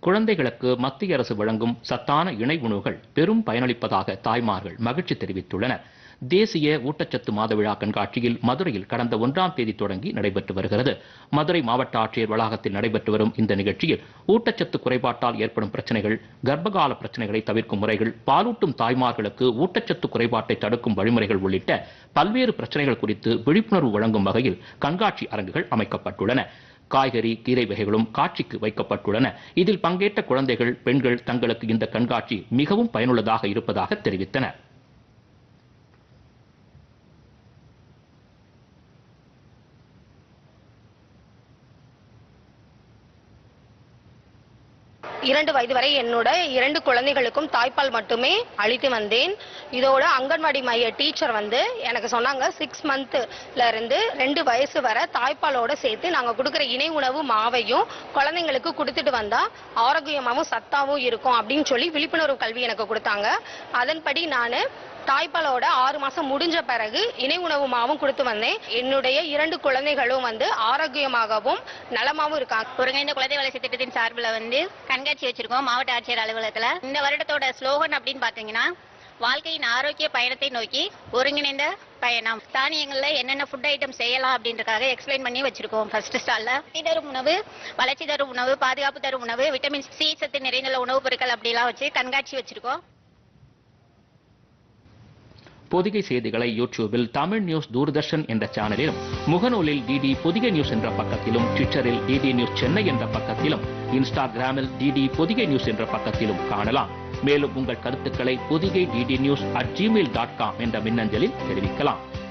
குழந்தைகளுக்கு மத்திய அரசு வழங்கும் சத்தான இணை உணவுகள் பெரும் பயனளிப்பதாக தாய்மார்கள் மகிழ்ச்சி தெரிவித்துள்ளனர் தேசிய ஊட்டச்சத்து மாத விழா கண்காட்சியில் மதுரையில் கடந்த ஒன்றாம் தேதி தொடங்கி நடைபெற்று வருகிறது மதுரை மாவட்ட ஆட்சியர் வளாகத்தில் நடைபெற்று வரும் இந்த நிகழ்ச்சியில் ஊட்டச்சத்து குறைபாட்டால் ஏற்படும் பிரச்சனைகள் கர்ப்பகால பிரச்சனைகளை தவிர்க்கும் முறைகள் பாலூட்டும் தாய்மார்களுக்கு ஊட்டச்சத்து குறைபாட்டை தடுக்கும் வழிமுறைகள் உள்ளிட்ட பல்வேறு பிரச்சனைகள் குறித்து விழிப்புணர்வு வழங்கும் வகையில் கண்காட்சி அரங்குகள் அமைக்கப்பட்டுள்ளன காய்கறி கீரை வகைகளும் காட்சிக்கு வைக்கப்பட்டுள்ளன இதில் பங்கேற்ற குழந்தைகள் பெண்கள் தங்களுக்கு இந்த கண்காட்சி மிகவும் பயனுள்ளதாக இருப்பதாக தெரிவித்தனர் இரண்டு வயது வரை என்னோட இரண்டு குழந்தைகளுக்கும் தாய்ப்பால் மட்டுமே அளித்து வந்தேன் இதோட அங்கன்வாடி மைய டீச்சர் வந்து எனக்கு சொன்னாங்க சிக்ஸ் மந்த்ல இருந்து ரெண்டு வயசு வரை தாய்ப்பாலோட சேர்த்து நாங்க கொடுக்குற இணை உணவு மாவையும் குழந்தைங்களுக்கு கொடுத்துட்டு வந்தா ஆரோக்கியமாவும் சத்தாவும் இருக்கும் அப்படின்னு சொல்லி விழிப்புணர்வு கல்வி எனக்கு கொடுத்தாங்க அதன்படி நான் தாய்ப்பாலோட ஆறு மாசம் முடிஞ்ச பிறகு இணை உணவு மாவும் கொடுத்து வந்தேன் என்னுடைய இரண்டு குழந்தைகளும் வந்து ஆரோக்கியமாகவும் நலமாவும் இருக்காங்க ஒருங்கிணைந்த குழந்தை வளர்ச்சி திட்டத்தின் சார்பில் வந்து கண்காட்சி வச்சிருக்கோம் மாவட்ட ஆட்சியர் அலுவலகத்துல இந்த வருடத்தோட ஸ்லோகன் அப்படின்னு பாத்தீங்கன்னா வாழ்க்கையின் ஆரோக்கிய பயணத்தை நோக்கி ஒருங்கிணைந்த பயணம் தானியங்கள்ல என்னென்ன ஃபுட் ஐட்டம் செய்யலாம் அப்படின்றக்காக எக்ஸ்பிளைன் பண்ணி வச்சிருக்கோம் ஃபர்ஸ்ட் ஸ்டால்ல சக்தி தரும் உணவு வளர்ச்சி தரும் உணவு பாதுகாப்பு தரும் உணவு விட்டமின் சி சத்து நிறைந்துள்ள உணவுப் பொருட்கள் அப்படிலாம் வச்சு கண்காட்சி வச்சிருக்கோம் பொதிகை செய்திகளை யூடியூபில் தமிழ் நியூஸ் தூர்தர்ஷன் என்ற சேனலிலும் முகநூலில் டிடி பொதிகை நியூஸ் என்ற பக்கத்திலும் ட்விட்டரில் டிடி நியூஸ் சென்னை என்ற பக்கத்திலும் இன்ஸ்டாகிராமில் டிடி பொதிகை நியூஸ் என்ற பக்கத்திலும் காணலாம் மேலும் உங்கள் கருத்துக்களை Podhigai DD news at gmail dot com என்ற மின்னஞ்சலில் தெரிவிக்கலாம்